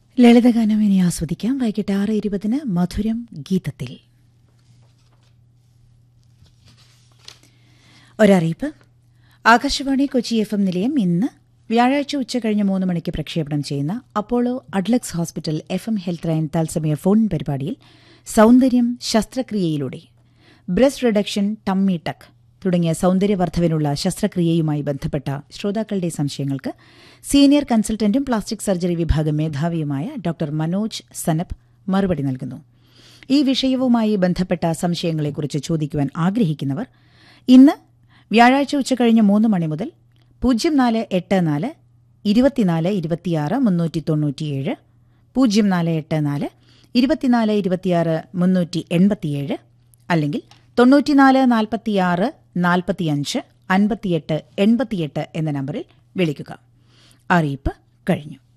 ലളിതഗാനം ഇനി ആസ്വദിക്കാം വൈകിട്ട് ആറ് ഇരുപതിന് മധുരം ഗീതത്തിൽ ഒരറിയിപ്പ് ആകാശവാണി കൊച്ചി എഫ് എം നിലയം ഇന്ന് വ്യാഴാഴ്ച ഉച്ച കഴിഞ്ഞ് മൂന്ന് മണിക്ക് പ്രക്ഷേപണം ചെയ്യുന്ന Apollo Adlux hospital F M health line തത്സമയ ഫോൺ പരിപാടിയിൽ സൗന്ദര്യം ശസ്ത്രക്രിയയിലൂടെ ബ്രസ്റ്റ് റിഡക്ഷൻ ടമ്മി ടക്ക് തുടങ്ങിയ സൗന്ദര്യവർദ്ധവിനുള്ള ശസ്ത്രക്രിയയുമായി ബന്ധപ്പെട്ട ശ്രോതാക്കളുടെ സംശയങ്ങൾക്ക് സീനിയർ കൺസൾട്ടന്റും പ്ലാസ്റ്റിക് സർജറി വിഭാഗം മേധാവിയുമായ ഡോക്ടർ മനോജ് സനപ്പ് മറുപടി നൽകുന്നു ഈ വിഷയവുമായി ബന്ധപ്പെട്ട സംശയങ്ങളെക്കുറിച്ച് ചോദിക്കുവാൻ ആഗ്രഹിക്കുന്നവർ ഇന്ന് വ്യാഴാഴ്ച ഉച്ചകഴിഞ്ഞ് മൂന്ന് മണി മുതൽ പൂജ്യം നാല് എട്ട് നാല് ഇരുപത്തിനാല് ഇരുപത്തിയാറ് മുന്നൂറ്റി തൊണ്ണൂറ്റിയേഴ് പൂജ്യം നാല് എട്ട് നാല് ഇരുപത്തിനാല് ഇരുപത്തിയാറ് മുന്നൂറ്റി എൺപത്തിയേഴ് അല്ലെങ്കിൽ തൊണ്ണൂറ്റിനാല് നാൽപ്പത്തിയാറ് നാൽപ്പത്തിയഞ്ച് അൻപത്തിയെട്ട് എൺപത്തിയെട്ട് എന്ന നമ്പറിൽ വിളിക്കുക അറിയിപ്പ് കഴിഞ്ഞു